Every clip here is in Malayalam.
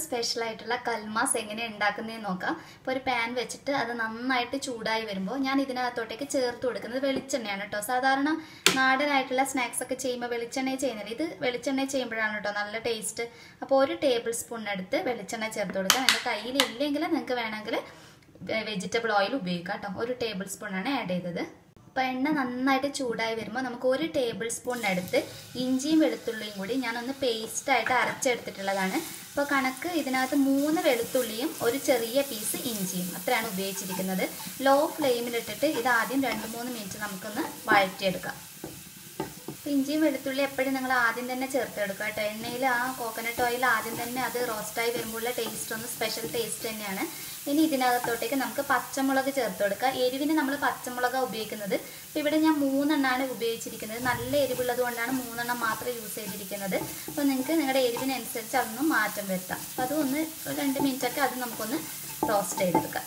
സ്പെഷ്യൽ ആയിട്ടുള്ള കൽമാസ് എങ്ങനെ ഉണ്ടാക്കുന്നതെന്ന് നോക്കാം ഇപ്പോൾ ഒരു പാൻ വെച്ചിട്ട് അത് നന്നായിട്ട് ചൂടായി വരുമ്പോൾ ഞാൻ ഇതിനകത്തോട്ടേക്ക് ചേർത്ത് കൊടുക്കുന്നത് വെളിച്ചെണ്ണയാണ് കേട്ടോ സാധാരണ നാടനായിട്ടുള്ള സ്നാക്സ് ഒക്കെ ചെയ്യുമ്പോൾ വെളിച്ചെണ്ണ ചെയ്യുന്നില്ല ഇത് വെളിച്ചെണ്ണ ചെയ്യുമ്പോഴാണ് കേട്ടോ നല്ല ടേസ്റ്റ് അപ്പോൾ ഒരു ടേബിൾ സ്പൂൺ എടുത്ത് വെളിച്ചെണ്ണ ചേർത്ത് കൊടുക്കാം എൻ്റെ കയ്യിൽ ഇല്ലെങ്കിൽ നിങ്ങൾക്ക് വേണമെങ്കിൽ വെജിറ്റബിൾ ഓയിൽ ഉപയോഗിക്കാം കേട്ടോ ഒരു ടേബിൾ സ്പൂണാണ് ആഡ് ചെയ്തത് അപ്പോൾ എണ്ണ നന്നായിട്ട് ചൂടായി വരുമ്പോൾ നമുക്ക് ഒരു ടേബിൾ സ്പൂണിനടുത്ത് ഇഞ്ചിയും വെളുത്തുള്ളിയും കൂടി ഞാനൊന്ന് പേസ്റ്റായിട്ട് അരച്ചെടുത്തിട്ടുള്ളതാണ് അപ്പോൾ കണക്ക് ഇതിനകത്ത് മൂന്ന് വെളുത്തുള്ളിയും ഒരു ചെറിയ പീസ് ഇഞ്ചിയും അത്രയാണ് ഉപയോഗിച്ചിരിക്കുന്നത് ലോ ഫ്ലെയിമിലിട്ടിട്ട് ഇത് ആദ്യം രണ്ട് മൂന്ന് മിനിറ്റ് നമുക്കൊന്ന് വഴറ്റിയെടുക്കാം അപ്പോൾ ഇഞ്ചിയും വെളുത്തുള്ളി എപ്പോഴും നിങ്ങൾ ആദ്യം തന്നെ ചേർത്തെടുക്കുക കേട്ടോ എണ്ണയിൽ ആ കോക്കനട്ട് ഓയിൽ ആദ്യം തന്നെ അത് റോസ്റ്റായി വരുമ്പോഴുള്ള ടേസ്റ്റ് ഒന്ന് സ്പെഷ്യൽ ടേസ്റ്റ് തന്നെയാണ് ഇനി ഇതിനകത്തോട്ടേക്ക് നമുക്ക് പച്ചമുളക് ചേർത്ത് കൊടുക്കുക എരിവിന് നമ്മൾ പച്ചമുളകാണ് ഉപയോഗിക്കുന്നത് അപ്പോൾ ഇവിടെ ഞാൻ മൂന്നെണ്ണമാണ് ഉപയോഗിച്ചിരിക്കുന്നത് നല്ല എരിവുള്ളത് കൊണ്ടാണ് മൂന്നെണ്ണം മാത്രം യൂസ് ചെയ്തിരിക്കുന്നത് അപ്പോൾ നിങ്ങൾക്ക് നിങ്ങളുടെ എരിവിനനുസരിച്ച് അതൊന്നും മാറ്റം വരുത്താം അപ്പോൾ അതൊന്ന് ഒരു രണ്ട് മിനിറ്റൊക്കെ അത് നമുക്കൊന്ന് റോസ്റ്റ് ചെയ്തെടുക്കാം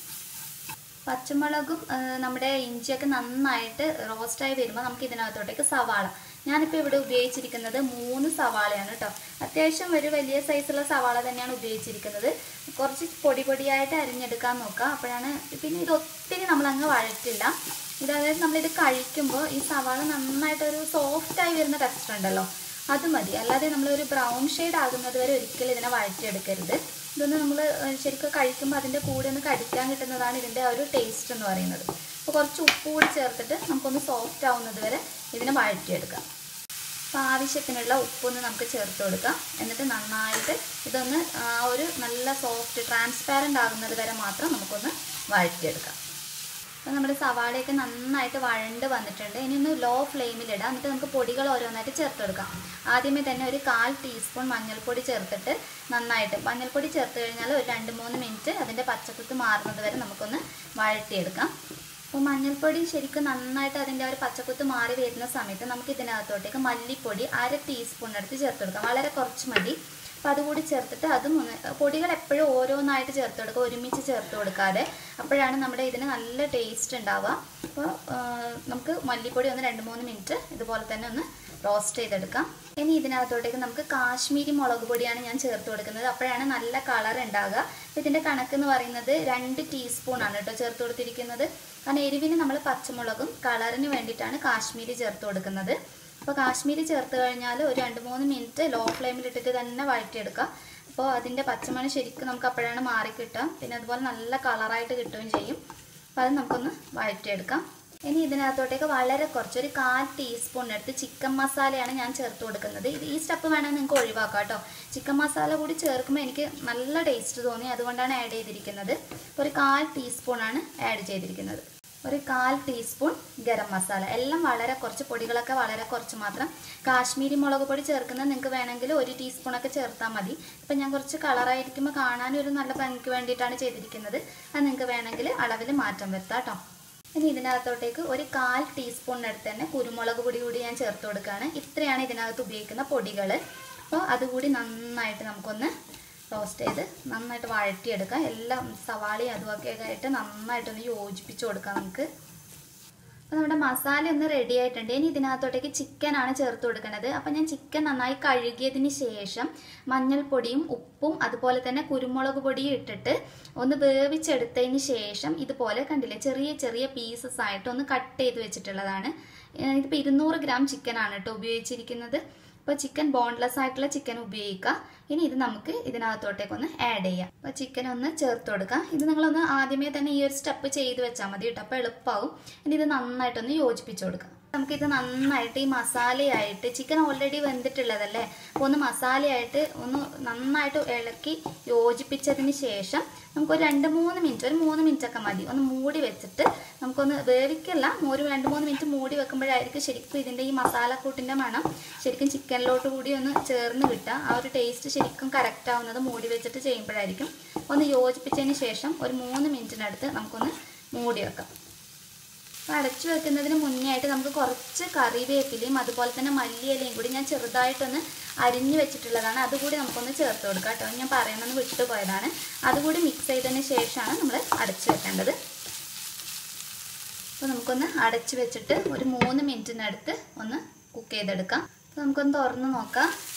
പച്ചമുളകും ആ, നമ്മുടെ ഇഞ്ചിയൊക്കെ നന്നായിട്ട് റോസ്റ്റായി വരുമ്പോൾ നമുക്ക് ഇതിനകത്തോട്ടേക്ക് സവാള ഞാനിപ്പോൾ ഇവിടെ ഉപയോഗിച്ചിരിക്കുന്നത് മൂന്ന് സവാളയാണ് കേട്ടോ അത്യാവശ്യം ഒരു വലിയ സൈസുള്ള സവാള തന്നെയാണ് ഉപയോഗിച്ചിരിക്കുന്നത് കുറച്ച് പൊടി പൊടിയായിട്ട് അരിഞ്ഞെടുക്കാൻ നോക്കുക അപ്പോഴാണ് പിന്നെ ഇത് ഒത്തിരി നമ്മളങ്ങ് വഴറ്റില്ല ഇത് അതായത് നമ്മളിത് കഴിക്കുമ്പോൾ ഈ സവാള നന്നായിട്ടൊരു സോഫ്റ്റായി വരുന്ന ടെക്സ്ചർ ഉണ്ടല്ലോ അത് മതി അല്ലാതെ നമ്മളൊരു ബ്രൗൺ ഷെയ്ഡ് ആകുന്നത് വരെ ഒരിക്കലും ഇതിനെ വഴറ്റിയെടുക്കരുത് ഇതൊന്ന് നമ്മൾ ശരിക്കും കഴിക്കുമ്പോൾ അതിൻ്റെ കൂടെ ഒന്ന് കടിക്കാൻ കിട്ടുന്നതാണ് ഇതിൻ്റെ ആ ഒരു ടേസ്റ്റ് എന്ന് പറയുന്നത് അപ്പോൾ കുറച്ച് ഉപ്പ് കൂടി ചേർത്തിട്ട് നമുക്കൊന്ന് സോഫ്റ്റ് ആവുന്നത് വരെ ഇതിനെ വഴറ്റിയെടുക്കാം അപ്പോൾ ആവശ്യത്തിനുള്ള ഉപ്പൊന്ന് നമുക്ക് ചേർത്ത് കൊടുക്കാം എന്നിട്ട് നന്നായിട്ട് ഇതൊന്ന് ആ ഒരു നല്ല സോഫ്റ്റ് ട്രാൻസ്പാരൻ്റ് ആകുന്നത് വരെ മാത്രം നമുക്കൊന്ന് വഴറ്റിയെടുക്കാം അപ്പോൾ നമ്മുടെ സവാളയൊക്കെ നന്നായിട്ട് വഴണ്ട് വന്നിട്ടുണ്ട് ഇനി ഒന്ന് ലോ ഫ്ലെയിമിലിടാം എന്നിട്ട് നമുക്ക് പൊടികൾ ഓരോന്നായിട്ട് ചേർത്ത് കൊടുക്കാം ആദ്യമേ തന്നെ ഒരു കാൽ ടീസ്പൂൺ മഞ്ഞൾപ്പൊടി ചേർത്തിട്ട് നന്നായിട്ട് മഞ്ഞൾപ്പൊടി ചേർത്ത് കഴിഞ്ഞാൽ ഒരു രണ്ട് മൂന്ന് മിനിറ്റ് അതിൻ്റെ പച്ചക്കുത്ത് മാറുന്നത് വരെ നമുക്കൊന്ന് വഴറ്റിയെടുക്കാം അപ്പോൾ മഞ്ഞൾപ്പൊടി ശരിക്കും നന്നായിട്ട് അതിൻ്റെ ആ ഒരു പച്ചക്കുത്ത് മാറി വരുന്ന സമയത്ത് നമുക്ക് ഇതിനകത്തോട്ടേക്ക് മല്ലിപ്പൊടി അര ടീസ്പൂൺ എടുത്ത് ചേർത്ത് കൊടുക്കാം വളരെ കുറച്ച് മതി അപ്പോൾ അതുകൂടി ചേർത്തിട്ട് അതും ഒന്ന് പൊടികൾ എപ്പോഴും ഓരോന്നായിട്ട് ചേർത്ത് കൊടുക്കുക ഒരുമിച്ച് ചേർത്ത് കൊടുക്കാതെ അപ്പോഴാണ് നമ്മുടെ ഇതിന് നല്ല ടേസ്റ്റ് ഉണ്ടാവുക അപ്പോൾ നമുക്ക് മല്ലിപ്പൊടി ഒന്ന് രണ്ട് മൂന്ന് മിനിറ്റ് ഇതുപോലെ തന്നെ ഒന്ന് റോസ്റ്റ് ചെയ്തെടുക്കാം ഇനി ഇതിനകത്തോട്ടേക്ക് നമുക്ക് കാശ്മീരി മുളക് പൊടിയാണ് ഞാൻ ചേർത്ത് കൊടുക്കുന്നത് അപ്പോഴാണ് നല്ല കളർ ഉണ്ടാകുക അപ്പോൾ ഇതിൻ്റെ കണക്ക് എന്ന് പറയുന്നത് രണ്ട് ടീസ്പൂൺ ആണ് കേട്ടോ ചേർത്ത് കൊടുത്തിരിക്കുന്നത് കാരണം എരിവിന് നമ്മൾ പച്ചമുളകും കളറിന് വേണ്ടിയിട്ടാണ് കാശ്മീരി ചേർത്ത് കൊടുക്കുന്നത് അപ്പോൾ കാശ്മീരി ചേർത്ത് കഴിഞ്ഞാൽ ഒരു രണ്ട് മൂന്ന് മിനിറ്റ് ലോ ഫ്ലെയിമിൽ ഇട്ടിട്ട് തന്നെ വഴറ്റിയെടുക്കുക അപ്പോൾ അതിൻ്റെ പച്ചമണം ശരിക്കും നമുക്ക് അപ്പോഴാണ് മാറി കിട്ടുക പിന്നെ അതുപോലെ നല്ല കളറായിട്ട് കിട്ടുകയും ചെയ്യും അപ്പോൾ അത് നമുക്കൊന്ന് വഴറ്റിയെടുക്കാം ഇനി ഇതിനകത്തോട്ടേക്ക് വളരെ കുറച്ച് ഒരു കാൽ ടീസ്പൂൺ എടുത്ത് ചിക്കൻ മസാലയാണ് ഞാൻ ചേർത്ത് കൊടുക്കുന്നത് ഇത് ഈ സ്റ്റെപ്പ് വേണമെങ്കിൽ നിങ്ങൾക്ക് ഒഴിവാക്കാം കേട്ടോ ചിക്കൻ മസാല കൂടി ചേർക്കുമ്പോൾ എനിക്ക് നല്ല ടേസ്റ്റ് തോന്നി അതുകൊണ്ടാണ് ആഡ് ചെയ്തിരിക്കുന്നത് ഒരു കാൽ ടീസ്പൂണാണ് ആഡ് ചെയ്തിരിക്കുന്നത് ഒരു കാൽ ടീസ്പൂൺ ഗരം മസാല എല്ലാം വളരെ കുറച്ച് പൊടികളൊക്കെ വളരെ കുറച്ച് മാത്രം കാശ്മീരി മുളക് പൊടി ചേർക്കുന്നത് നിങ്ങൾക്ക് വേണമെങ്കിൽ ഒരു ടീസ്പൂണൊക്കെ ചേർത്താൽ മതി ഇപ്പം ഞാൻ കുറച്ച് കളറായിരിക്കുമ്പോൾ കാണാനും ഒരു നല്ല ഭംഗിക്ക് വേണ്ടിയിട്ടാണ് ചെയ്തിരിക്കുന്നത് അത് നിങ്ങൾക്ക് വേണമെങ്കിൽ അളവിൽ മാറ്റം വരുത്താം കേട്ടോ ഇനി ഇതിനകത്തോട്ടേക്ക് ഒരു കാൽ ടീസ്പൂണിനടുത്ത് തന്നെ കുരുമുളക് പൊടി കൂടി ഞാൻ ചേർത്ത് കൊടുക്കുകയാണ് ഇത്രയാണ് ഇതിനകത്ത് ഉപയോഗിക്കുന്ന പൊടികൾ അപ്പോൾ അതുകൂടി നന്നായിട്ട് നമുക്കൊന്ന് റോസ്റ്റ് ചെയ്ത് നന്നായിട്ട് വഴറ്റിയെടുക്കാം എല്ലാം സവാളയും അതുമൊക്കെ ആയിട്ട് നന്നായിട്ടൊന്ന് യോജിപ്പിച്ച് കൊടുക്കാം നമുക്ക് അപ്പോൾ നമ്മുടെ മസാല ഒന്ന് റെഡി ആയിട്ടുണ്ട് ഇനി ഇതിനകത്തോട്ടേക്ക് ചിക്കനാണ് ചേർത്ത് കൊടുക്കുന്നത് അപ്പോൾ ഞാൻ ചിക്കൻ നന്നായി കഴുകിയതിന് ശേഷം മഞ്ഞൾപ്പൊടിയും ഉപ്പും അതുപോലെ തന്നെ കുരുമുളക് പൊടിയും ഇട്ടിട്ട് ഒന്ന് വേവിച്ചെടുത്തതിന് ശേഷം ഇതുപോലെ കണ്ടില്ലേ ചെറിയ ചെറിയ പീസസ് ആയിട്ട് ഒന്ന് കട്ട് ചെയ്ത് വെച്ചിട്ടുള്ളതാണ് ഏഹ് ഇതിപ്പോൾ ഇരുന്നൂറ് ഗ്രാം ചിക്കനാണ് കേട്ടോ ഉപയോഗിച്ചിരിക്കുന്നത് അപ്പോൾ ചിക്കൻ ബോൺലെസ് ആയിട്ടുള്ള ചിക്കൻ ഉപയോഗിക്കുക ഇനി ഇത് നമുക്ക് ഇതിനകത്തോട്ടേക്ക് ഒന്ന് ആഡ് ചെയ്യാം അപ്പോൾ ചിക്കൻ ഒന്ന് ചേർത്ത് കൊടുക്കുക ഇത് നിങ്ങളൊന്ന് ആദ്യമേ തന്നെ ഈ ഒരു സ്റ്റെപ്പ് ചെയ്ത് വെച്ചാൽ മതി കേട്ടോ അപ്പോൾ എളുപ്പമാവും ഇനി ഇത് നന്നായിട്ടൊന്ന് യോജിപ്പിച്ച് കൊടുക്കുക നമുക്കിത് നന്നായിട്ട് ഈ മസാലയായിട്ട് ചിക്കൻ ഓൾറെഡി വെന്തിട്ടുള്ളതല്ലേ അപ്പോൾ ഒന്ന് മസാലയായിട്ട് ഒന്ന് നന്നായിട്ട് ഇളക്കി യോജിപ്പിച്ചതിന് ശേഷം നമുക്കൊരു രണ്ട് മൂന്ന് മിനിറ്റ് ഒരു മൂന്ന് മിനിറ്റ് ഒക്കെ മതി ഒന്ന് മൂടി വെച്ചിട്ട് നമുക്കൊന്ന് വേവിക്കല്ല ഒരു രണ്ട് മൂന്ന് മിനിറ്റ് മൂടി വെക്കുമ്പോഴായിരിക്കും ശരിക്കും ഇതിൻ്റെ ഈ മസാലക്കൂട്ടിൻ്റെ മണം ശരിക്കും ചിക്കനിലോട്ട് കൂടി ഒന്ന് ചേർന്ന് കിട്ടുക ആ ഒരു ടേസ്റ്റ് ശരിക്കും കറക്റ്റ് ആവുന്നത് മൂടി വെച്ചിട്ട് ചെയ്യുമ്പോഴായിരിക്കും ഒന്ന് യോജിപ്പിച്ചതിന് ശേഷം ഒരു മൂന്ന് മിനിറ്റിനടുത്ത് നമുക്കൊന്ന് മൂടി വെക്കാം അപ്പോൾ അടച്ചു വെക്കുന്നതിന് മുന്നേ ആയിട്ട് നമുക്ക് കുറച്ച് കറിവേപ്പിലയും അതുപോലെ തന്നെ മല്ലിയിലയും കൂടി ഞാൻ ചെറുതായിട്ടൊന്ന് അരിഞ്ഞു വെച്ചിട്ടുള്ളതാണ് അതുകൂടി നമുക്കൊന്ന് ചേർത്ത് കൊടുക്കാം കേട്ടോ ഞാൻ പറയണമെന്ന് വിട്ടുപോയതാണ് അതുകൂടി മിക്സ് ചെയ്തതിന് ശേഷമാണ് നമ്മൾ അടച്ചു വെക്കേണ്ടത് അപ്പോൾ നമുക്കൊന്ന് അടച്ചു വെച്ചിട്ട് ഒരു മൂന്ന് മിനിറ്റിനടുത്ത് ഒന്ന് കുക്ക് ചെയ്തെടുക്കാം അപ്പോൾ നമുക്കൊന്ന് തുറന്ന് നോക്കാം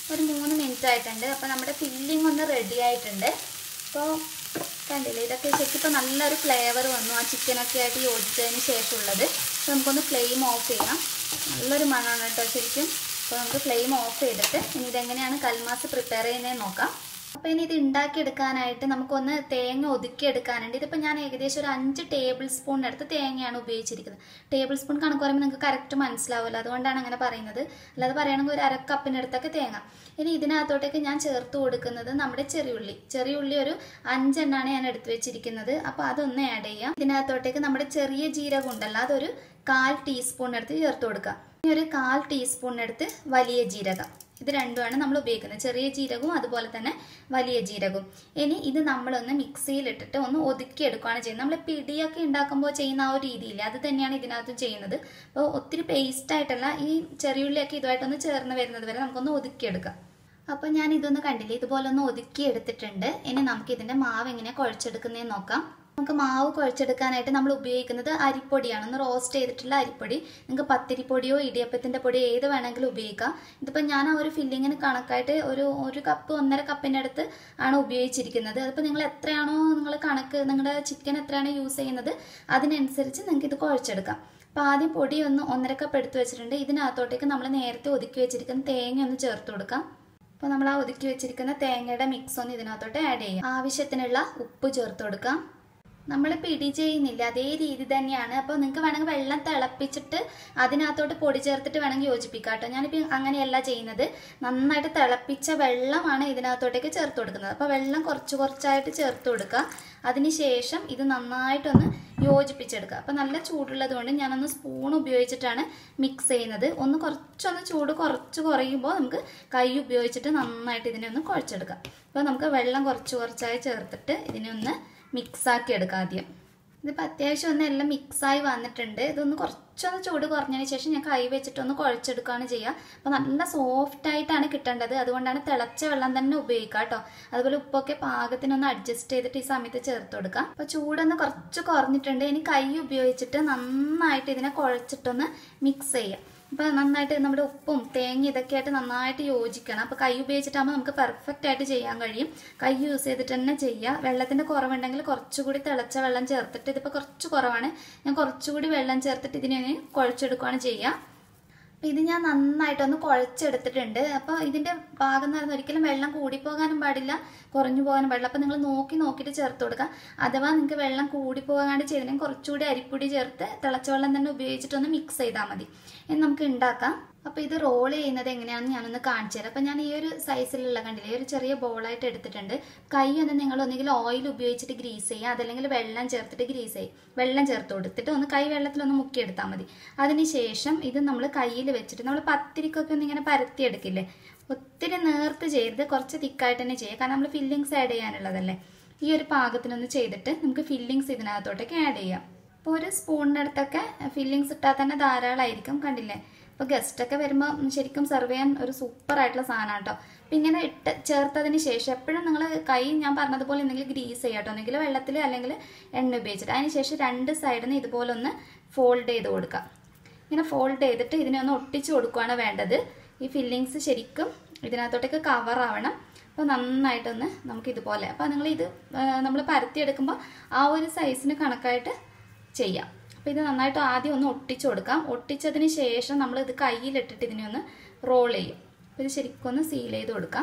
ഒരു മൂന്ന് മിനിറ്റ് ആയിട്ടുണ്ട് അപ്പോൾ നമ്മുടെ ഫില്ലിംഗ് ഒന്ന് റെഡി ആയിട്ടുണ്ട് അപ്പോൾ കണ്ടില്ലേ ഇതൊക്കെ ശരിക്കും ഇപ്പോൾ നല്ലൊരു ഫ്ലേവർ വന്നു ആ ചിക്കനൊക്കെ ആയിട്ട് യോജിച്ചതിന് ശേഷമുള്ളത് അപ്പോൾ നമുക്കൊന്ന് ഫ്ലെയിം ഓഫ് ചെയ്യാം നല്ലൊരു മണമാണ് കേട്ടോ ശരിക്കും അപ്പോൾ നമുക്ക് ഫ്ലെയിം ഓഫ് ചെയ്തിട്ട് ഇനി ഇതെങ്ങനെയാണ് കൽമാസ് പ്രിപ്പയർ ചെയ്യുന്നതെന്ന് നോക്കാം അപ്പോൾ ഇനി ഇത് ഉണ്ടാക്കിയെടുക്കാനായിട്ട് നമുക്കൊന്ന് തേങ്ങ ഒതുക്കിയെടുക്കാനുണ്ട് ഇതിപ്പോൾ ഞാൻ ഏകദേശം ഒരു അഞ്ച് ടേബിൾ സ്പൂണിനടുത്ത് തേങ്ങയാണ് ഉപയോഗിച്ചിരിക്കുന്നത് ടേബിൾ സ്പൂൺ കണക്ക് പറയുമ്പോൾ നിങ്ങൾക്ക് കറക്റ്റ് മനസ്സിലാവില്ല അതുകൊണ്ടാണ് അങ്ങനെ പറയുന്നത് അല്ലാതെ പറയുകയാണെങ്കിൽ ഒരു അരക്കപ്പിനടുത്തൊക്കെ തേങ്ങ ഇനി ഇതിനകത്തോട്ടേക്ക് ഞാൻ ചേർത്ത് കൊടുക്കുന്നത് നമ്മുടെ ചെറിയുള്ളി ചെറിയുള്ളി ഒരു അഞ്ചെണ്ണാണ് ഞാൻ എടുത്തു വെച്ചിരിക്കുന്നത് അപ്പോൾ അതൊന്ന് ആഡ് ചെയ്യാം ഇതിനകത്തോട്ടേക്ക് നമ്മുടെ ചെറിയ ജീരകം ഉണ്ടല്ലോ അതൊരു കാൽ ടീസ്പൂണിനടുത്ത് ചേർത്ത് കൊടുക്കാം ഇനി ഒരു കാൽ ടീസ്പൂണിനടുത്ത് വലിയ ജീരകം ഇത് രണ്ടുമാണ് നമ്മൾ ഉപയോഗിക്കുന്നത് ചെറിയ ജീരകവും അതുപോലെ തന്നെ വലിയ ജീരകവും ഇനി ഇത് നമ്മളൊന്ന് മിക്സിയിലിട്ടിട്ട് ഒന്ന് ഒതുക്കിയെടുക്കുകയാണ് ചെയ്യുന്നത് നമ്മൾ പിടിയൊക്കെ ഉണ്ടാക്കുമ്പോൾ ചെയ്യുന്ന ആ ഒരു രീതിയില്ല അത് തന്നെയാണ് ഇതിനകത്ത് ചെയ്യുന്നത് അപ്പോൾ ഒത്തിരി പേസ്റ്റ് ആയിട്ടല്ല ഈ ചെറിയുള്ളിയൊക്കെ ഇതുമായിട്ടൊന്ന് ചേർന്ന് വരുന്നത് വരെ നമുക്കൊന്ന് ഒതുക്കിയെടുക്കാം അപ്പോൾ ഞാൻ ഇതൊന്ന് കണ്ടില്ലേ ഇതുപോലെ ഒന്ന് ഒതുക്കി എടുത്തിട്ടുണ്ട് ഇനി നമുക്ക് ഇതിൻ്റെ മാവ് എങ്ങനെ കുഴച്ചെടുക്കുന്നതെന്ന് നോക്കാം നമുക്ക് മാവ് കുഴച്ചെടുക്കാനായിട്ട് നമ്മൾ ഉപയോഗിക്കുന്നത് അരിപ്പൊടിയാണ് ഒന്ന് റോസ്റ്റ് ചെയ്തിട്ടുള്ള അരിപ്പൊടി നിങ്ങൾക്ക് പത്തിരിപ്പൊടിയോ ഇടിയപ്പത്തിൻ്റെ പൊടിയോ ഏത് വേണമെങ്കിലും ഉപയോഗിക്കാം ഇതിപ്പോൾ ഞാൻ ആ ഒരു ഫില്ലിങ്ങിന് കണക്കായിട്ട് ഒരു ഒരു കപ്പ് ഒന്നര കപ്പിൻ്റെ അടുത്ത് ആണ് ഉപയോഗിച്ചിരിക്കുന്നത് അതിപ്പോൾ നിങ്ങൾ എത്രയാണോ നിങ്ങൾ കണക്ക് നിങ്ങളുടെ ചിക്കൻ എത്രയാണോ യൂസ് ചെയ്യുന്നത് അതിനനുസരിച്ച് നിങ്ങൾക്ക് ഇത് കുഴച്ചെടുക്കാം അപ്പോൾ ആദ്യം പൊടി ഒന്ന് ഒന്നര കപ്പ് എടുത്ത് വെച്ചിട്ടുണ്ട് ഇതിനകത്തോട്ടേക്ക് നമ്മൾ നേരത്തെ ഒതുക്കി വെച്ചിരിക്കുന്ന തേങ്ങ ഒന്ന് ചേർത്ത് കൊടുക്കാം അപ്പോൾ നമ്മൾ ആ ഒതുക്കി വെച്ചിരിക്കുന്ന തേങ്ങയുടെ മിക്സ് ഒന്ന് ഇതിനകത്തോട്ട് ആഡ് ചെയ്യാം ആവശ്യത്തിനുള്ള ഉപ്പ് ചേർത്ത് കൊടുക്കാം നമ്മൾ പിടി ചെയ്യുന്നില്ല അതേ രീതി തന്നെയാണ് അപ്പോൾ നിങ്ങൾക്ക് വേണമെങ്കിൽ വെള്ളം തിളപ്പിച്ചിട്ട് അതിനകത്തോട്ട് പൊടി ചേർത്തിട്ട് വേണമെങ്കിൽ യോജിപ്പിക്കാം കേട്ടോ ഞാനിപ്പോൾ അങ്ങനെയല്ല ചെയ്യുന്നത് നന്നായിട്ട് തിളപ്പിച്ച വെള്ളമാണ് ഇതിനകത്തോട്ടേക്ക് ചേർത്ത് കൊടുക്കുന്നത് അപ്പോൾ വെള്ളം കുറച്ച് കുറച്ചായിട്ട് ചേർത്ത് കൊടുക്കുക അതിനുശേഷം ഇത് നന്നായിട്ടൊന്ന് യോജിപ്പിച്ചെടുക്കുക അപ്പോൾ നല്ല ചൂടുള്ളത് കൊണ്ട് ഞാനൊന്ന് സ്പൂൺ ഉപയോഗിച്ചിട്ടാണ് മിക്സ് ചെയ്യുന്നത് ഒന്ന് കുറച്ചൊന്ന് ചൂട് കുറച്ച് കുറയുമ്പോൾ നമുക്ക് കൈ ഉപയോഗിച്ചിട്ട് നന്നായിട്ട് ഇതിനെ ഒന്ന് കുഴച്ചെടുക്കാം അപ്പോൾ നമുക്ക് വെള്ളം കുറച്ച് കുറച്ചായി ചേർത്തിട്ട് ഇതിനെ ഒന്ന് മിക്സാക്കി എടുക്കാം ആദ്യം ഇതിപ്പോൾ അത്യാവശ്യം ഒന്ന് എല്ലാം മിക്സായി വന്നിട്ടുണ്ട് ഇതൊന്ന് കുറച്ചൊന്ന് ചൂട് കുറഞ്ഞതിന് ശേഷം ഞാൻ കൈ വെച്ചിട്ടൊന്ന് കുഴച്ചെടുക്കുകയാണ് ചെയ്യുക അപ്പോൾ നല്ല സോഫ്റ്റ് ആയിട്ടാണ് കിട്ടേണ്ടത് അതുകൊണ്ടാണ് തിളച്ച വെള്ളം തന്നെ ഉപയോഗിക്കുക കേട്ടോ അതുപോലെ ഉപ്പൊക്കെ പാകത്തിനൊന്ന് അഡ്ജസ്റ്റ് ചെയ്തിട്ട് ഈ സമയത്ത് ചേർത്ത് കൊടുക്കാം അപ്പോൾ ചൂടൊന്ന് കുറച്ച് കുറഞ്ഞിട്ടുണ്ട് ഇനി കൈ ഉപയോഗിച്ചിട്ട് നന്നായിട്ട് ഇതിനെ കുഴച്ചിട്ടൊന്ന് മിക്സ് ചെയ്യാം അപ്പോൾ നന്നായിട്ട് നമ്മുടെ ഉപ്പും തേങ്ങ ഇതൊക്കെ ആയിട്ട് നന്നായിട്ട് യോജിക്കണം അപ്പോൾ കൈ ഉപയോഗിച്ചിട്ടാകുമ്പോൾ നമുക്ക് പെർഫെക്റ്റ് ആയിട്ട് ചെയ്യാൻ കഴിയും കൈ യൂസ് ചെയ്തിട്ട് തന്നെ ചെയ്യുക വെള്ളത്തിൻ്റെ കുറവുണ്ടെങ്കിൽ കുറച്ചുകൂടി തിളച്ച വെള്ളം ചേർത്തിട്ട് ഇതിപ്പോൾ കുറച്ച് കുറവാണ് ഞാൻ കുറച്ചുകൂടി വെള്ളം ചേർത്തിട്ട് ഇതിനെ കുഴച്ചെടുക്കുകയാണ് ചെയ്യുക അപ്പം ഇത് ഞാൻ നന്നായിട്ടൊന്ന് കുഴച്ചെടുത്തിട്ടുണ്ട് അപ്പോൾ ഇതിൻ്റെ ഭാഗം എന്ന് പറയുന്നത് ഒരിക്കലും വെള്ളം കൂടിപ്പോകാനും പാടില്ല കുറഞ്ഞു പോകാനും പാടില്ല അപ്പോൾ നിങ്ങൾ നോക്കി നോക്കിയിട്ട് ചേർത്ത് കൊടുക്കുക അഥവാ നിങ്ങൾക്ക് വെള്ളം കൂടിപ്പോകാണ്ട് ചെയ്തില്ലെങ്കിൽ കുറച്ചുകൂടി അരിപ്പൊടി ചേർത്ത് തിളച്ച വെള്ളം തന്നെ ഉപയോഗിച്ചിട്ടൊന്ന് മിക്സ് ചെയ്താൽ മതി ഇനി നമുക്ക് ഉണ്ടാക്കാം അപ്പോൾ ഇത് റോൾ ചെയ്യുന്നത് എങ്ങനെയാണെന്ന് ഞാനൊന്ന് കാണിച്ചു തരാം അപ്പോൾ ഞാൻ ഈ ഒരു സൈസിലുള്ള കണ്ടില്ലേ ഈ ഒരു ചെറിയ ബോളായിട്ട് എടുത്തിട്ടുണ്ട് കൈ ഒന്ന് നിങ്ങൾ ഒന്നുകിൽ ഓയിൽ ഉപയോഗിച്ചിട്ട് ഗ്രീസ് ചെയ്യുക അതല്ലെങ്കിൽ വെള്ളം ചേർത്തിട്ട് ഗ്രീസ് ചെയ്യും വെള്ളം ചേർത്ത് കൊടുത്തിട്ട് ഒന്ന് കൈ വെള്ളത്തിലൊന്ന് മുക്കിയെടുത്താൽ മതി അതിനുശേഷം ഇത് നമ്മൾ കയ്യിൽ വെച്ചിട്ട് നമ്മൾ പത്തിരിക്കൊക്കെ ഒന്ന് ഇങ്ങനെ പരത്തിയെടുക്കില്ലേ ഒത്തിരി നേർത്ത് ചെയ്ത് കുറച്ച് തിക്കായിട്ട് തന്നെ ചെയ്യുക കാരണം നമ്മൾ ഫില്ലിങ്സ് ആഡ് ചെയ്യാനുള്ളതല്ലേ ഈ ഒരു പാകത്തിനൊന്ന് ചെയ്തിട്ട് നമുക്ക് ഫില്ലിങ്സ് ഇതിനകത്തോട്ടേക്ക് ആഡ് ചെയ്യാം അപ്പോൾ ഒരു സ്പൂണിൻ്റെ അടുത്തൊക്കെ ഫില്ലിങ്സ് ഇട്ടാൽ തന്നെ ധാരാളമായിരിക്കും കണ്ടില്ലേ അപ്പോൾ ഗസ്റ്റൊക്കെ വരുമ്പോൾ ശരിക്കും സെർവ് ചെയ്യാൻ ഒരു സൂപ്പർ ആയിട്ടുള്ള സാധനം കേട്ടോ അപ്പം ഇങ്ങനെ ഇട്ട് ചേർത്തതിന് ശേഷം എപ്പോഴും നിങ്ങൾ കൈ ഞാൻ പറഞ്ഞതുപോലെ എന്തെങ്കിലും ഗ്രീസ് ചെയ്യാം കേട്ടോ ഒന്നെങ്കിൽ വെള്ളത്തിൽ അല്ലെങ്കിൽ എണ്ണ ഉപയോഗിച്ചിട്ട് അതിന് ശേഷം രണ്ട് സൈഡിൽ നിന്ന് ഇതുപോലെ ഒന്ന് ഫോൾഡ് ചെയ്ത് കൊടുക്കാം ഇങ്ങനെ ഫോൾഡ് ചെയ്തിട്ട് ഇതിനെ ഒന്ന് ഒട്ടിച്ച് കൊടുക്കുകയാണ് വേണ്ടത് ഈ ഫില്ലിങ്സ് ശരിക്കും ഇതിനകത്തോട്ടേക്ക് കവർ ആവണം അപ്പോൾ നന്നായിട്ടൊന്ന് നമുക്ക് ഇതുപോലെ അപ്പോൾ നിങ്ങൾ ഇത് നമ്മൾ പരത്തിയെടുക്കുമ്പോൾ ആ ഒരു സൈസിന് കണക്കായിട്ട് ചെയ്യാം അപ്പോൾ ഇത് നന്നായിട്ട് ആദ്യം ഒന്ന് ഒട്ടിച്ചു കൊടുക്കാം ഒട്ടിച്ചതിന് ശേഷം നമ്മൾ ഇത് കയ്യിലിട്ടിട്ട് ഇതിനെ ഒന്ന് റോൾ ചെയ്യും അപ്പോൾ ഇത് ശരിക്കും ഒന്ന് സീൽ ചെയ്ത് കൊടുക്കാം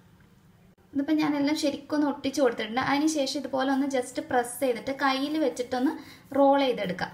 ഇതിപ്പോൾ ഞാനെല്ലാം ശരിക്കും ഒന്ന് ഒട്ടിച്ചു കൊടുത്തിട്ടുണ്ട് അതിന് ശേഷം ഇതുപോലെ ഒന്ന് ജസ്റ്റ് പ്രസ് ചെയ്തിട്ട് കയ്യിൽ വെച്ചിട്ടൊന്ന് റോൾ ചെയ്തെടുക്കാം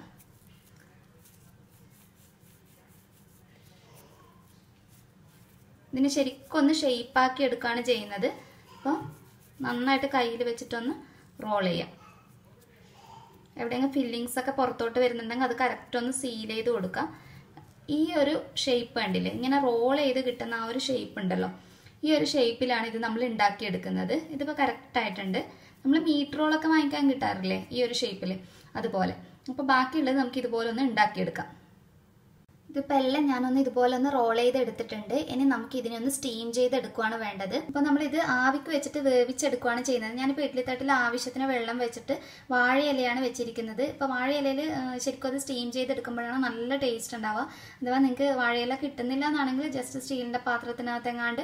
ഇതിന് ശരിക്കും ഒന്ന് ഷെയ്പ്പാക്കി എടുക്കുകയാണ് ചെയ്യുന്നത് അപ്പോൾ നന്നായിട്ട് കയ്യിൽ വെച്ചിട്ടൊന്ന് റോൾ ചെയ്യാം എവിടെയെങ്കിലും ഫില്ലിങ്സ് ഒക്കെ പുറത്തോട്ട് വരുന്നുണ്ടെങ്കിൽ അത് കറക്റ്റ് ഒന്ന് സീൽ ചെയ്ത് കൊടുക്കുക ഈ ഒരു ഷേപ്പ് കണ്ടില്ലേ ഇങ്ങനെ റോൾ ചെയ്ത് കിട്ടുന്ന ആ ഒരു ഷേപ്പ് ഉണ്ടല്ലോ ഈ ഒരു ഷേപ്പിലാണ് ഇത് നമ്മൾ ഉണ്ടാക്കിയെടുക്കുന്നത് ഇതിപ്പോൾ കറക്റ്റ് ആയിട്ടുണ്ട് നമ്മൾ മീറ്റ് റോളൊക്കെ വാങ്ങിക്കാൻ കിട്ടാറില്ലേ ഈ ഒരു ഷേപ്പിൽ അതുപോലെ അപ്പോൾ ബാക്കിയുള്ളത് നമുക്ക് ഇതുപോലെ ഒന്ന് ഉണ്ടാക്കിയെടുക്കാം ഇതിപ്പോൾ എല്ലാം ഞാനൊന്ന് ഇതുപോലെ ഒന്ന് റോൾ ചെയ്ത് എടുത്തിട്ടുണ്ട് ഇനി നമുക്ക് ഇതിനെ ഒന്ന് സ്റ്റീം ചെയ്ത് എടുക്കുകയാണ് വേണ്ടത് അപ്പോൾ നമ്മൾ ഇത് ആവിക്ക് വെച്ചിട്ട് വേവിച്ചെടുക്കുകയാണ് ചെയ്യുന്നത് ഞാനിപ്പോൾ ഇഡ്ലി തട്ടിൽ ആവശ്യത്തിന് വെള്ളം വെച്ചിട്ട് വാഴയിലയാണ് വെച്ചിരിക്കുന്നത് ഇപ്പോൾ വാഴയിലയിൽ ശരിക്കും അത് സ്റ്റീം ചെയ്തെടുക്കുമ്പോഴാണ് നല്ല ടേസ്റ്റ് ഉണ്ടാവുക അഥവാ നിങ്ങൾക്ക് വാഴയില കിട്ടുന്നില്ല എന്നാണെങ്കിൽ ജസ്റ്റ് സ്റ്റീലിൻ്റെ പാത്രത്തിനകത്തെങ്ങാണ്ട്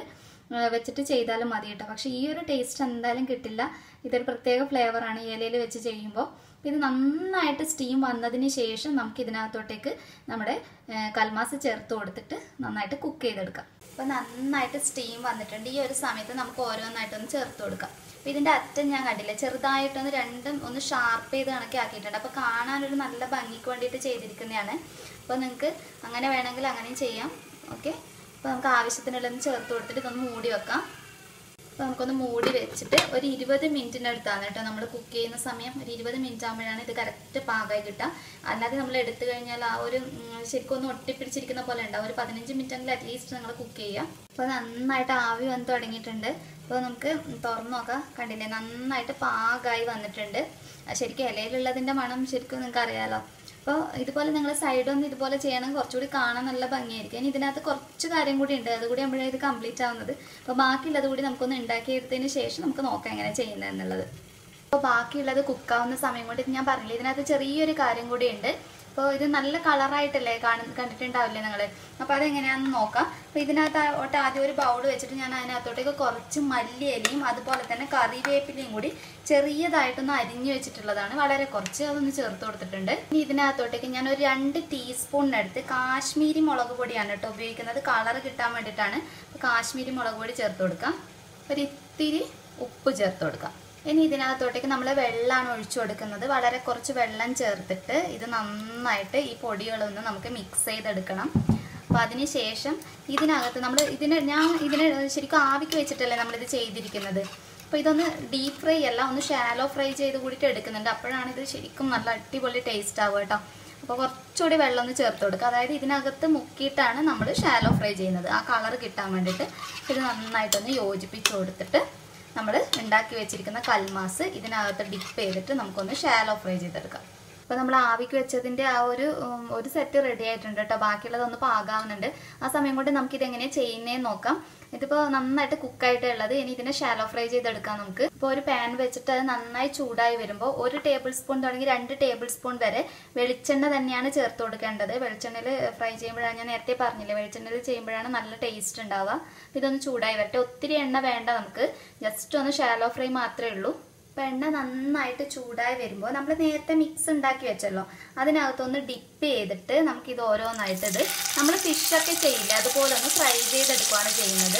ആ, വെച്ചിട്ട് ചെയ്താലും മതി കേട്ടോ പക്ഷേ ഈ ഒരു ടേസ്റ്റ് എന്തായാലും കിട്ടില്ല ഇതൊരു പ്രത്യേക ഫ്ലേവറാണ് ഇലയിൽ വെച്ച് ചെയ്യുമ്പോൾ ഇത് നന്നായിട്ട് സ്റ്റീം വന്നതിന് ശേഷം നമുക്ക് ഇതിനകത്തോട്ടേക്ക് നമ്മുടെ ആ, കൽമാസ് ചേർത്ത് കൊടുത്തിട്ട് നന്നായിട്ട് കുക്ക് ചെയ്തെടുക്കാം അപ്പോൾ നന്നായിട്ട് സ്റ്റീം വന്നിട്ടുണ്ട് ഈ ഒരു സമയത്ത് നമുക്ക് ഓരോന്നായിട്ടൊന്ന് ചേർത്ത് കൊടുക്കാം അപ്പോൾ ഇതിൻ്റെ അറ്റം ഞാൻ കണ്ടില്ല ചെറുതായിട്ടൊന്ന് രണ്ടും ഒന്ന് ഷാർപ്പ് ചെയ്ത് കണക്കി ആക്കിയിട്ടുണ്ട് അപ്പോൾ കാണാനൊരു നല്ല ഭംഗിക്ക് വേണ്ടിയിട്ട് ചെയ്തിരിക്കുന്നതാണ് അപ്പോൾ നിങ്ങൾക്ക് അങ്ങനെ വേണമെങ്കിൽ അങ്ങനെയും ചെയ്യാം ഓക്കെ അപ്പോൾ നമുക്ക് ആവശ്യത്തിനുള്ളതൊന്ന് ചേർത്ത് കൊടുത്തിട്ട് ഇതൊന്ന് മൂടി വെക്കാം അപ്പോൾ നമുക്കൊന്ന് മൂടി വെച്ചിട്ട് ഒരു ഇരുപത് മിനിറ്റിൻ്റെ അടുത്താണ് കേട്ടോ നമ്മൾ കുക്ക് ചെയ്യുന്ന സമയം ഒരു ഇരുപത് മിനിറ്റ് ആകുമ്പോഴാണ് ഇത് കറക്റ്റ് പാകമായി കിട്ടുക അല്ലാതെ നമ്മൾ എടുത്തു കഴിഞ്ഞാൽ ആ ഒരു ഉം, ശരിക്കും ഒന്ന് ഒട്ടിപ്പിടിച്ചിരിക്കുന്ന പോലെ ഉണ്ടാവും ഒരു പതിനഞ്ച് മിനിറ്റെങ്കിലും അറ്റ്ലീസ്റ്റ് നിങ്ങൾ കുക്ക് ചെയ്യുക അപ്പോൾ നന്നായിട്ട് ആവി വന്ന് തുടങ്ങിയിട്ടുണ്ട് അപ്പോൾ നമുക്ക് തുറന്നു നോക്കാം കണ്ടില്ലേ നന്നായിട്ട് പാകമായി വന്നിട്ടുണ്ട് ആ ശരിക്കും ഇലയിലുള്ളതിൻ്റെ മണം ശരിക്കും നിങ്ങൾക്ക് അറിയാലോ അപ്പോൾ ഇതുപോലെ നിങ്ങൾ സൈഡൊന്ന് ഇതുപോലെ ചെയ്യണമെങ്കിൽ കുറച്ചുകൂടി കാണാൻ നല്ല ഭംഗിയായിരിക്കും ഇനി ഇതിനകത്ത് കുറച്ച് കാര്യം കൂടി ഉണ്ട് അതുകൂടി ആകുമ്പോഴേ ഇത് കംപ്ലീറ്റ് ആവുന്നത് അപ്പോൾ ബാക്കിയുള്ളത് കൂടി നമുക്കൊന്ന് ഉണ്ടാക്കിയെടുത്തതിന് ശേഷം നമുക്ക് നോക്കാം എങ്ങനെ ചെയ്യുന്നത് എന്നുള്ളത് അപ്പോൾ ബാക്കിയുള്ളത് കുക്കാവുന്ന സമയം കൊണ്ട് ഇത് ഞാൻ പറഞ്ഞില്ല ഇതിനകത്ത് ചെറിയൊരു കാര്യം കൂടി ഉണ്ട് അപ്പോൾ ഇത് നല്ല കളറായിട്ടല്ലേ കാണു കണ്ടിട്ടുണ്ടാവില്ലേ നിങ്ങൾ അപ്പോൾ അതെങ്ങനെയാണെന്ന് നോക്കാം അപ്പോൾ ഇതിനകത്തോട്ട് ആദ്യം ഒരു ബൗൾ വെച്ചിട്ട് ഞാൻ അതിനകത്തോട്ടേക്ക് കുറച്ച് മല്ലിയിലയും അതുപോലെ തന്നെ കറിവേപ്പിലയും കൂടി ചെറിയതായിട്ടൊന്ന് അരിഞ്ഞു വെച്ചിട്ടുള്ളതാണ് വളരെ കുറച്ച് അതൊന്ന് ചേർത്ത് കൊടുത്തിട്ടുണ്ട് ഇനി ഇതിനകത്തോട്ടേക്ക് ഞാൻ ഒരു രണ്ട് ടീസ്പൂണിനടുത്ത് കാശ്മീരി മുളക് പൊടിയാണ് കേട്ടോ ഉപയോഗിക്കുന്നത് കളർ കിട്ടാൻ വേണ്ടിയിട്ടാണ് അപ്പോൾ കാശ്മീരി മുളക് പൊടി ചേർത്ത് കൊടുക്കാം ഒരു ഇത്തിരി ഉപ്പ് ചേർത്ത് കൊടുക്കാം ഇനി ഇതിനകത്തോട്ടേക്ക് നമ്മൾ വെള്ളമാണ് ഒഴിച്ചു കൊടുക്കുന്നത് വളരെ കുറച്ച് വെള്ളം ചേർത്തിട്ട് ഇത് നന്നായിട്ട് ഈ പൊടികളൊന്ന് നമുക്ക് മിക്സ് ചെയ്തെടുക്കണം അപ്പോൾ അതിന് ശേഷം ഇതിനകത്ത് നമ്മൾ ഇതിന് ഞാൻ ഇതിന് ശരിക്കും ആവിക്ക് വെച്ചിട്ടല്ലേ നമ്മളിത് ചെയ്തിരിക്കുന്നത് അപ്പോൾ ഇതൊന്ന് ഡീപ്പ് ഫ്രൈ അല്ല ഒന്ന് ഷാലോ ഫ്രൈ ചെയ്ത് കൂടിയിട്ട് എടുക്കുന്നുണ്ട് അപ്പോഴാണ് ഇത് ശരിക്കും നല്ല അടിപൊളി ടേസ്റ്റ് ആവുക കേട്ടോ അപ്പോൾ കുറച്ചുകൂടി വെള്ളം ഒന്ന് ചേർത്ത് കൊടുക്കുക അതായത് ഇതിനകത്ത് മുക്കിയിട്ടാണ് നമ്മൾ ഷാലോ ഫ്രൈ ചെയ്യുന്നത് ആ കളർ കിട്ടാൻ വേണ്ടിയിട്ട് ഇത് നന്നായിട്ടൊന്ന് യോജിപ്പിച്ച് കൊടുത്തിട്ട് നമ്മൾ ഉണ്ടാക്കി വെച്ചിരിക്കുന്ന കൽമാസ് ഇതിനകത്ത് ഡിപ്പ് ചെയ്തിട്ട് നമുക്കൊന്ന് ഷാലോ ഫ്രൈ ചെയ്തെടുക്കാം അപ്പോൾ നമ്മൾ ആവിക്ക് വെച്ചതിൻ്റെ ആ ഒരു ഉം, ഒരു സെറ്റ് റെഡി ആയിട്ടുണ്ട് കേട്ടോ ബാക്കിയുള്ളതൊന്ന് പാകാവുന്നുണ്ട് ആ സമയം കൊണ്ട് നമുക്ക് ഇതെങ്ങനെയാണ് ചെയ്യുന്നതെന്ന് നോക്കാം ഇതിപ്പോൾ നന്നായിട്ട് കുക്കായിട്ട് ഉള്ളത് ഇനി ഇതിനെ ഷാലോ ഫ്രൈ ചെയ്തെടുക്കാം നമുക്ക് ഇപ്പോൾ ഒരു പാൻ വെച്ചിട്ട് അത് നന്നായി ചൂടായി വരുമ്പോൾ ഒരു ടേബിൾ സ്പൂൺ തുടങ്ങി രണ്ട് ടേബിൾ സ്പൂൺ വരെ വെളിച്ചെണ്ണ തന്നെയാണ് ചേർത്ത് കൊടുക്കേണ്ടത് വെളിച്ചെണ്ണയിൽ ഫ്രൈ ചെയ്യുമ്പോഴാണ് ഞാൻ നേരത്തെ പറഞ്ഞില്ലേ വെളിച്ചെണ്ണയിൽ ചെയ്യുമ്പോഴാണ് നല്ല ടേസ്റ്റ് ഉണ്ടാവുക ഇതൊന്ന് ചൂടായി വരട്ടെ ഒത്തിരി എണ്ണ വേണ്ട നമുക്ക് ജസ്റ്റ് ഒന്ന് ഷാലോ ഫ്രൈ മാത്രമേ ഉള്ളൂ അപ്പോൾ എണ്ണ നന്നായിട്ട് ചൂടായി വരുമ്പോൾ നമ്മൾ നേരത്തെ മിക്സ് ഉണ്ടാക്കി വെച്ചല്ലോ അതിനകത്തൊന്ന് ഡിപ്പ് ചെയ്തിട്ട് നമുക്കിത് ഓരോന്നായിട്ട് ഇത് നമ്മൾ ഫിഷൊക്കെ ചെയ്യില്ല അതുപോലെ ഒന്ന് ഫ്രൈ ചെയ്തെടുക്കുകയാണ് ചെയ്യുന്നത്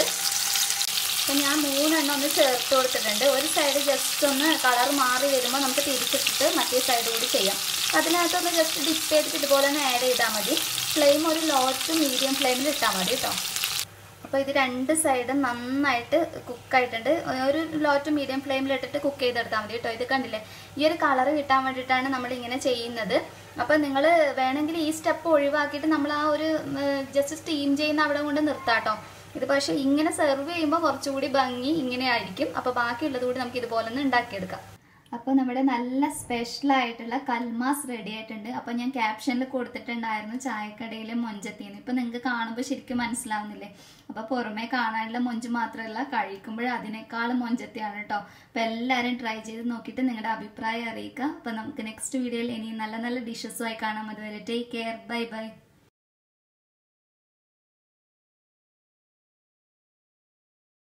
അപ്പം ഞാൻ മൂന്നെണ്ണം ഒന്ന് ചേർത്ത് കൊടുത്തിട്ടുണ്ട് ഒരു സൈഡ് ജസ്റ്റ് ഒന്ന് കളർ മാറി വരുമ്പോൾ നമുക്ക് തിരിച്ചിട്ടിട്ട് മറ്റേ സൈഡ് കൂടി ചെയ്യാം അതിനകത്തൊന്ന് ജസ്റ്റ് ഡിപ്പ് ചെയ്തിട്ട് ഇതുപോലെ ഒന്ന് ആഡ് ചെയ്താൽ മതി ഫ്ലെയിം ഒരു ലോ ടു മീഡിയം ഫ്ലെയിമിൽ ഇട്ടാൽ മതി കേട്ടോ അപ്പോൾ ഇത് രണ്ട് സൈഡും നന്നായിട്ട് കുക്കായിട്ടുണ്ട് ഒരു ലോ ടു മീഡിയം ഫ്ലെയിമിൽ ഇട്ടിട്ട് കുക്ക് ചെയ്തെടുത്താൽ മതി കേട്ടോ ഇത് കണ്ടില്ലേ ഈ ഒരു കളർ കിട്ടാൻ വേണ്ടിയിട്ടാണ് നമ്മൾ ഇങ്ങനെ ചെയ്യുന്നത് അപ്പോൾ നിങ്ങൾ വേണമെങ്കിൽ ഈ സ്റ്റെപ്പ് ഒഴിവാക്കിയിട്ട് നമ്മൾ ആ ഒരു ജസ്റ്റ് സ്റ്റീം ചെയ്യുന്ന അവിടെ കൊണ്ട് നിർത്താട്ടോ ഇത് പക്ഷേ ഇങ്ങനെ സെർവ് ചെയ്യുമ്പോൾ കുറച്ചുകൂടി ഭംഗി ഇങ്ങനെ ആയിരിക്കും അപ്പോൾ ബാക്കിയുള്ളത് കൂടി നമുക്ക് ഇതുപോലെ ഒന്ന് ഉണ്ടാക്കിയെടുക്കാം അപ്പോൾ നമ്മുടെ നല്ല സ്പെഷ്യൽ ആയിട്ടുള്ള കൽമാസ് റെഡി ആയിട്ടുണ്ട് അപ്പോൾ ഞാൻ ക്യാപ്ഷനിൽ കൊടുത്തിട്ടുണ്ടായിരുന്നു ചായക്കടയിലെ മൊഞ്ചത്തിന്ന് ഇപ്പോൾ നിങ്ങൾക്ക് കാണുമ്പോൾ ശരിക്കും മനസ്സിലാവുന്നില്ലേ അപ്പോൾ പുറമേ കാണാനുള്ള മൊഞ്ച് മാത്രമല്ല കഴിക്കുമ്പോൾ അതിനേക്കാളും മൊഞ്ചത്തിയാണ് കേട്ടോ അപ്പോൾ എല്ലാവരും ട്രൈ ചെയ്ത് നോക്കിയിട്ട് നിങ്ങളുടെ അഭിപ്രായം അറിയിക്കുക അപ്പോൾ നമുക്ക് നെക്സ്റ്റ് വീഡിയോയിൽ ഇനി നല്ല നല്ല ഡിഷസുമായി കാണാം അതുവരെ ടേക്ക് കെയർ ബൈ ബൈ